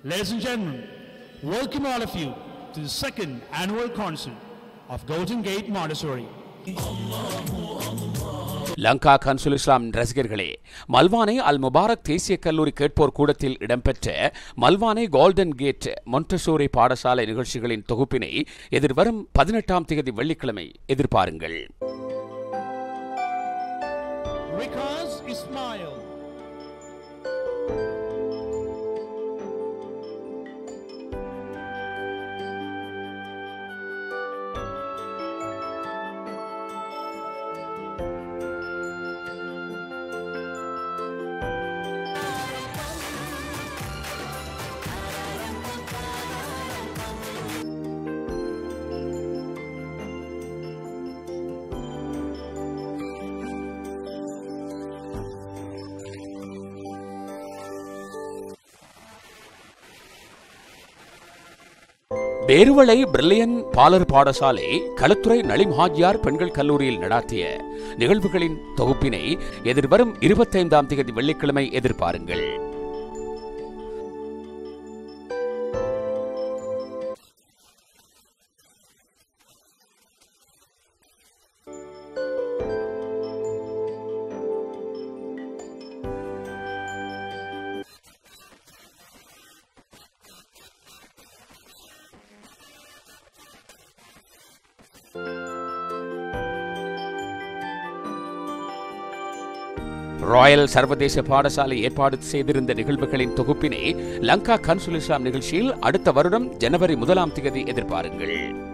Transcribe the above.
Ladies and gentlemen, welcome all of you to the second annual concert of Golden Gate Montessori. Lanka consul இஸ்லாம் ரசிகர்களே மல்வானை அல் Mubarak தேசிய கல்லூரி கேட்போர் கூடத்தில் இடம்பெற்ற மல்வானை கோல்டன் கேட் மொண்டசோரி பாடசாலை நிகழ்ச்சிகளின் தொகுப்பினை எதிர்வரும் பதினெட்டாம் தேதி வெள்ளிக்கிழமை எதிர்பாருங்கள் Rikas Ismail, பேருவளை பிரில்லியன் பாலர் பாடசாலை களத்துறை நளிம் ஹாஜியார் பெண்கள் கல்லூரியில் நடாத்திய நிகழ்வுகளின் தொகுப்பினை எதிர்வரும் இருபத்தைந்தாம் தேதி வெள்ளிக்கிழமை எதிர்பாருங்கள் ராயல் சர்வதேச பாடசாலை ஏற்பாடு செய்திருந்த நிகழ்வுகளின் தொகுப்பினை லங்கா கன்சுல் இஸ்லாம் நிகழ்ச்சியில் அடுத்த வருடம் ஜனவரி முதலாம் தேதி எதிர்பாருங்கள்